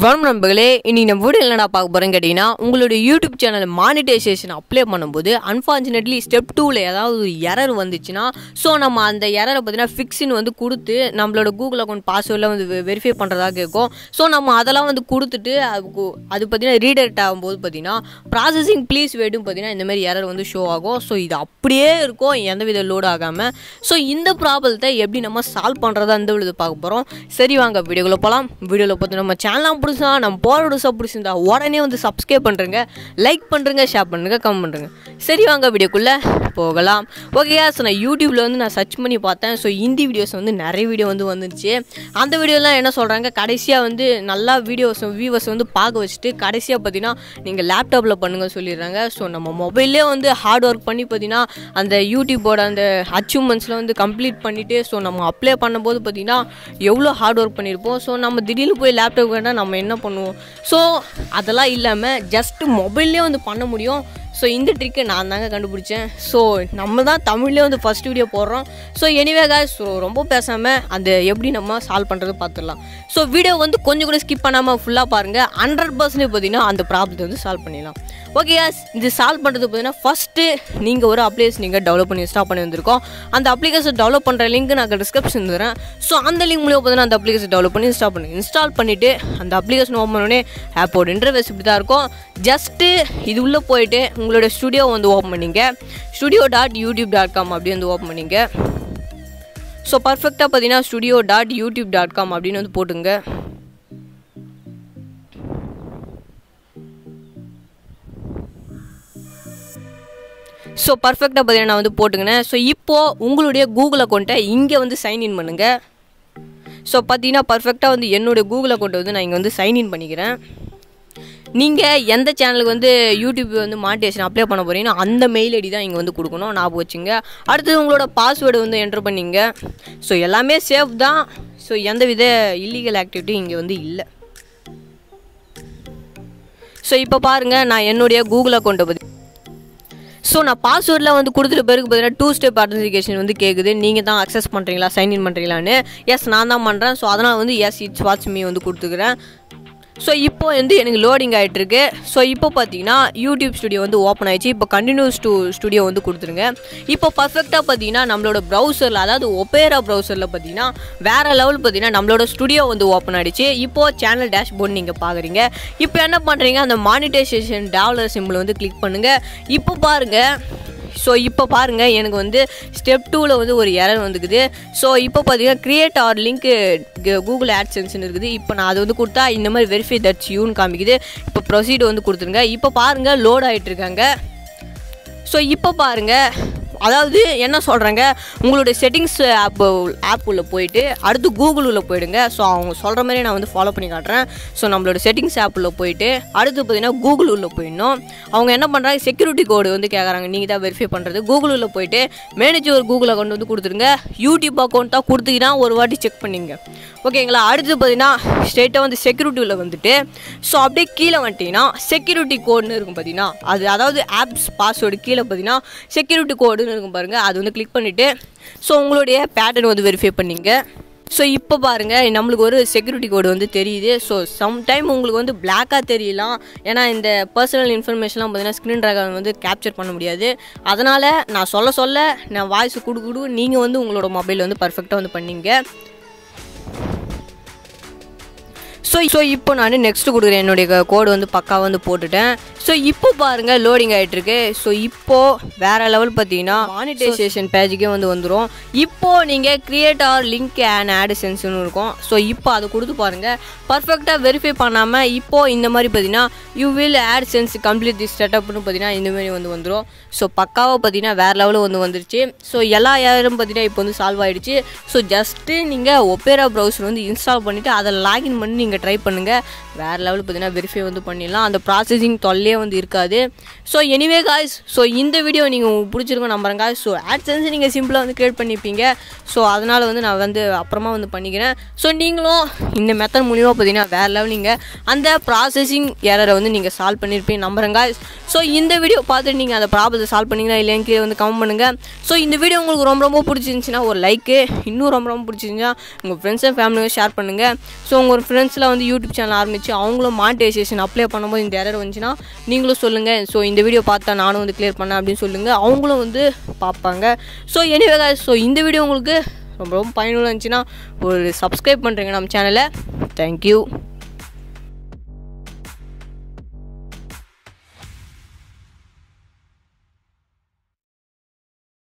வணக்கம் நண்பர்களே இனி நம்ம வீடியோ என்னடா பார்க்க போகிறேன்னு கேட்டிங்கன்னா உங்களுடைய யூடியூப் சேனல் மானிட்டைசேஷன் அப்ளை பண்ணும்போது அன்ஃபார்ச்சுனேட்லி ஸ்டெப் டூவில் ஏதாவது ஒரு எரர் வந்துச்சுன்னா ஸோ நம்ம அந்த எரரை பார்த்தீங்கன்னா ஃபிக்ஸின் வந்து கொடுத்து நம்மளோட கூகுள் அக்கௌண்ட் பாஸ்வேர்டில் வந்து வெரிஃபை பண்ணுறதா கேட்கும் ஸோ நம்ம அதெல்லாம் வந்து கொடுத்துட்டு அதுக்கு அது பார்த்தீங்கன்னா ரீடைரக்ட் ஆகும்போது பார்த்தீங்கன்னா ப்ராசஸிங் ப்ளீஸ் வெயிட்டும் பார்த்தீங்கன்னா இந்த மாதிரி எரர் வந்து ஷோ ஆகும் ஸோ இது அப்படியே இருக்கும் எந்தவித லோட் ஆகாமல் ஸோ இந்த ப்ராப்ளத்தை எப்படி நம்ம சால்வ் பண்ணுறதா இந்த விழுது பார்க்க போகிறோம் சரி வாங்க வீடியோக்குள்ளே போகலாம் வீடியோவில் பார்த்து நம்ம சேனலாம் பிடிச்சா நம்ம போகிற வீடியோஸாக பிடிச்சிருந்தா உடனே வந்து சப்ஸ்கிரைப் பண்ணுறங்க லைக் பண்ணுறங்க ஷேர் பண்ணுங்க கமெண்ட் பண்ணுறங்க சரி வாங்க வீடியோக்குள்ளே போகலாம் ஓகே ஸோ நான் யூடியூப்பில் வந்து நான் சர்ச் பண்ணி பார்த்தேன் ஸோ ஹிந்தி வீடியோஸ் வந்து நிறைய வீடியோ வந்து வந்துருச்சு அந்த வீடியோலாம் என்ன சொல்கிறாங்க கடைசியாக வந்து நல்லா வீடியோஸ் வியூவர்ஸ் வந்து பார்க்க வச்சுட்டு கடைசியாக பார்த்தீங்கன்னா நீங்கள் லேப்டாப்பில் பண்ணுங்க சொல்லிடுறாங்க ஸோ நம்ம மொபைல்லே வந்து ஹார்ட் ஒர்க் பண்ணி பார்த்தீங்கன்னா அந்த யூடியூப்போட அந்த அச்சீவ்மெண்ட்ஸில் வந்து கம்ப்ளீட் பண்ணிவிட்டு ஸோ நம்ம அப்ளை பண்ணும்போது பார்த்தீங்கன்னா எவ்வளோ ஹார்ட் ஒர்க் பண்ணியிருப்போம் ஸோ நம்ம திடீர்னு போய் லேப்டாப் வேண்டாம் நம்ம என்ன பண்ணுவோம் ஸோ அதெல்லாம் இல்லாமல் ஜஸ்ட்டு மொபைல்லே வந்து பண்ண முடியும் ஸோ இந்த ட்ரிக்கை நான் தாங்க கண்டுபிடிச்சேன் ஸோ நம்ம தான் தமிழ்லேயே வந்து ஃபஸ்ட் வீடியோ போடுறோம் ஸோ எனிவே guys ஸோ ரொம்ப பேசாமல் அந்த எப்படி நம்ம சால்வ் பண்ணுறது பார்த்துடலாம் ஸோ வீடியோ வந்து கொஞ்சம் கூட ஸ்கிப் பண்ணாமல் ஃபுல்லாக பாருங்கள் ஹண்ட்ரட் பர்சன்டேஜ் பார்த்தீங்கன்னா அந்த ப்ராப்ளத்தை வந்து சால்வ் பண்ணிடலாம் ஓகே guys இது சால்வ் பண்ணுறது பார்த்தீங்கன்னா ஃபஸ்ட்டு நீங்கள் ஒரு அப்ளிகேஷன் நீங்கள் டெவலப் பண்ணி இன்ஸ்டால் பண்ணி வந்திருக்கோம் அந்த அப்ளிகேஷன் டெவலப் பண்ணுற லிங்க் நான் டிஸ்கிரிப்ஷன் தரேன் ஸோ அந்த லிங்க் மூலியம் பார்த்தீங்கன்னா அந்த அப்ளிகேஷன் டெவலப் பண்ணி இன்ஸ்டால் பண்ணி இன்ஸ்டால் பண்ணிவிட்டு அந்த அப்ளிகேஷன் ஓப்பன் பண்ணோடனே ஆப்போட இன்டர்வேஸ் இப்படி தான் இருக்கும் ஜஸ்ட்டு இது உள்ளே போயிட்டு உங்களோட ஸ்டுடியோ வந்து ஓப்பன் பண்ணிங்க studio dot YouTube dot com அப்படி வந்து ஓப்பன் பண்ணிங்க ஸோ பர்ஃபெக்டாக பார்த்தீங்கன்னா studio dot YouTube dot com அப்படின்னு வந்து போட்டுங்க ஸோ பர்ஃபெக்டாக பார்த்தீங்கன்னா நான் வந்து போட்டுக்கினேன் ஸோ இப்போது உங்களுடைய கூகுள் அக்கௌண்ட்டை இங்கே வந்து சைன்இன் பண்ணுங்கள் ஸோ பார்த்தீங்கன்னா பர்ஃபெக்டாக வந்து என்னுடைய கூகுள் அக்கௌண்ட்டை வந்து நான் இங்கே வந்து சைன்இன் பண்ணிக்கிறேன் நீங்கள் எந்த சேனலுக்கு வந்து யூடியூப் வந்து மானிட்டேஷன் அப்ளை பண்ண போகிறீங்கன்னா அந்த மெயில் ஐடி தான் இங்கே வந்து கொடுக்கணும் ஞாபகம் வச்சுங்க அடுத்தது உங்களோட பாஸ்வேர்டு வந்து என்டர் பண்ணிங்க ஸோ எல்லாமே சேஃப் தான் ஸோ எந்த வித இல்லீகல் ஆக்டிவிட்டி இங்கே வந்து இல்லை ஸோ இப்போ பாருங்கள் நான் என்னுடைய கூகுள் அக்கௌண்ட்டை பற்றி ஸோ நான் பாஸ்வேர்டில் வந்து கொடுத்துட்டு பிறகு பார்த்தீங்கன்னா டூ ஸ்டெப் அத்தன்டிகேஷன் வந்து கேட்குது நீங்கள் தான் அக்சஸ் பண்ணுறீங்களா சைன்இன் பண்ணுறீங்களான்னு எஸ் நான் தான் பண்ணுறேன் ஸோ அதனால் வந்து எஸ் இட்ஸ் வாட்ச் மீ வந்து கொடுத்துக்கிறேன் ஸோ இப்போ வந்து எனக்கு லோடிங் ஆகிட்டுருக்கு ஸோ இப்போ பார்த்தீங்கன்னா யூடியூப் ஸ்டுடியோ வந்து ஓப்பன் ஆயிடுச்சு இப்போ கண்டினியூஸ் டூ ஸ்டுடியோ வந்து கொடுத்துருங்க இப்போ பர்ஃபெக்டாக பார்த்தீங்கன்னா நம்மளோட ப்ரௌசரில் அதாவது ஒப்பேரா ப்ரௌசரில் பார்த்தீங்கன்னா வேறு லெவல் பார்த்தீங்கன்னா நம்மளோட ஸ்டுடியோ வந்து ஓப்பன் ஆகிடுச்சு இப்போது சேனல் டேஷ்போர்ட் நீங்கள் பார்க்குறீங்க இப்போ என்ன பண்ணுறீங்க அந்த மானிட்டைசேஷன் டாலர் சிம்பிள் வந்து கிளிக் பண்ணுங்கள் இப்போ பாருங்கள் ஸோ இப்போ பாருங்கள் எனக்கு வந்து ஸ்டெப் டூவில் வந்து ஒரு எரர் வந்துக்குது ஸோ இப்போ பார்த்தீங்கன்னா கிரியேட் ஆர் லிங்க்கு கூகுள் ஆட்சன்ஸ்னு இருக்குது இப்போ நான் அது வந்து கொடுத்தா இந்த மாதிரி வெரிஃபை தட்ஸ் யூன்னு காமிக்குது இப்போ ப்ரொசீடு வந்து கொடுத்துருங்க இப்போ பாருங்கள் லோட் ஆகிட்டு இருக்காங்க ஸோ இப்போ பாருங்கள் அதாவது என்ன சொல்கிறாங்க உங்களுடைய செட்டிங்ஸ் ஆப் ஆப் உள்ள போயிட்டு அடுத்து கூகுள் உள்ள போயிடுங்க ஸோ அவங்க சொல்கிற மாதிரி நான் வந்து ஃபாலோ பண்ணி காட்டுறேன் ஸோ நம்மளோட செட்டிங்ஸ் ஆப் உள்ள போயிட்டு அடுத்து பார்த்தீங்கன்னா கூகுள் உள்ள போயிடணும் அவங்க என்ன பண்ணுறாங்க செக்யூரிட்டி கோடு வந்து கேட்குறாங்க நீங்கள் தான் வெரிஃபை பண்ணுறது கூகுள் உள்ள போயிட்டு மேனேஜர் ஒரு கூகுள் அக்கௌண்ட் வந்து கொடுத்துருங்க யூடியூப் அக்கௌண்ட் தான் கொடுத்தீங்கன்னா ஒரு வாட்டி செக் பண்ணிங்க ஓகேங்களா அடுத்து பார்த்தீங்கன்னா ஸ்ட்ரெயிட்டாக வந்து செக்யூரிட்டி உள்ள வந்துட்டு ஸோ அப்படியே கீழே வந்துட்டீங்கன்னா செக்யூரிட்டி கோடுன்னு இருக்கும் பார்த்தீங்கன்னா அது அதாவது ஆப்ஸ் பாஸ்வேர்டு கீழே பார்த்தீங்கன்னா செக்யூரிட்டி கோடுன்னு இருக்கும் பாருங்கள் அது வந்து கிளிக் பண்ணிவிட்டு ஸோ உங்களுடைய பேட்டர்ன் வந்து வெரிஃபை பண்ணிங்க ஸோ இப்போ பாருங்கள் நம்மளுக்கு ஒரு செக்யூரிட்டி கோடு வந்து தெரியுது ஸோ சம்டைம் உங்களுக்கு வந்து பிளாக்காக தெரியலாம் ஏன்னா இந்த பர்சனல் இன்ஃபர்மேஷன்லாம் பார்த்தீங்கன்னா ஸ்க்ரீன் ட்ராகர் வந்து கேப்சர் பண்ண முடியாது அதனால் நான் சொல்ல சொல்ல நான் வாய்ஸ் கொடு கொடு நீங்கள் வந்து உங்களோட மொபைல் வந்து பர்ஃபெக்டாக வந்து பண்ணிங்க ஸோ ஸோ இப்போ நான் நெக்ஸ்ட் கொடுக்குறேன் என்னுடைய கோடு வந்து பக்காவாக வந்து போட்டுட்டேன் ஸோ இப்போ பாருங்கள் லோடிங் ஆகிட்டுருக்கு ஸோ இப்போது வேறு லெவல் பார்த்தீங்கன்னா மானிட்டைசேஷன் பேஜுக்கே வந்து வந்துடும் இப்போது நீங்கள் கிரியேட் ஆர் லிங்க் அண்ட் ஆடிசன்ஸ்னு இருக்கும் ஸோ இப்போ அதை கொடுத்து பாருங்கள் பர்ஃபெக்டாக வெரிஃபை பண்ணாமல் இப்போது இந்த மாதிரி பார்த்தீங்கன்னா you will AdSense complete the செட்டப்னு பார்த்தீங்கன்னா இந்த மாதிரி வந்து வந்துடும் ஸோ பக்காவாக பார்த்தீங்கன்னா வேறு லெவலில் வந்து வந்துருச்சு ஸோ எல்லா யாரும் பார்த்தீங்கன்னா இப்போ வந்து சால்வ் ஆகிடுச்சு ஸோ ஜஸ்ட்டு நீங்கள் ஒப்பேரா ப்ரௌசர் வந்து இன்ஸ்டால் பண்ணிவிட்டு அதை லாகின் பண்ணி நீங்கள் ட்ரை பண்ணுங்கள் வேறு லெவல் பார்த்தீங்கன்னா வெரிஃபை வந்து பண்ணிடலாம் அந்த ப்ராசஸிங் தொல்லையே வந்து இருக்காது ஸோ எனிவே காய்ஸ் ஸோ இந்த வீடியோ நீங்கள் உங்களுக்கு பிடிச்சிருக்கோம் நம்புறேன் காய்ஸ் ஸோ ஆட்சன்ஸ் நீங்கள் சிம்பிளாக வந்து கிரியேட் பண்ணிப்பீங்க ஸோ அதனால் வந்து நான் வந்து அப்புறமா வந்து பண்ணிக்கிறேன் ஸோ நீங்களும் இந்த மெத்தட் மூலியமாக பார்த்தீங்கன்னா வேறு லெவல் நீங்கள் அந்த ப்ராசஸிங் எரரை வந்து நீங்கள் சால்வ் பண்ணியிருப்பீங்க நம்புறேன் காய்ஸ் ஸோ இந்த வீடியோ பார்த்துட்டு நீங்கள் அந்த ப்ராப்ளத்தை சால்வ் பண்ணிங்களா இல்லையான்னு கீழே வந்து கமெண்ட் பண்ணுங்கள் ஸோ இந்த வீடியோ உங்களுக்கு ரொம்ப ரொம்ப பிடிச்சிருந்துச்சின்னா ஒரு லைக்கு இன்னும் ரொம்ப ரொம்ப பிடிச்சிருந்துச்சா உங்கள் ஃப்ரெண்ட்ஸ் அண்ட் ஃபேமிலியும் ஷேர் பண்ணுங்கள் ஸோ உங்கள் ஃப்ரெண்ட்ஸில் வந்து யூடியூப் சேனல் ஆரம்பித்து அவங்களும் மானிட்டைசேஷன் அப்ளை பண்ணும்போது இந்த எரர் வந்துச்சுன்னா நீங்களும் சொல்லுங்கள் ஸோ இந்த வீடியோ பார்த்தா நானும் வந்து கிளியர் பண்ணேன் அப்படின்னு சொல்லுங்கள் அவங்களும் வந்து பார்ப்பாங்க ஸோ எனிவே ஸோ இந்த வீடியோ உங்களுக்கு ரொம்ப ரொம்ப பயனுள்ள இருந்துச்சுன்னா ஒரு சப்ஸ்கிரைப் பண்ணுறீங்க நம்ம சேனலை தேங்க்யூ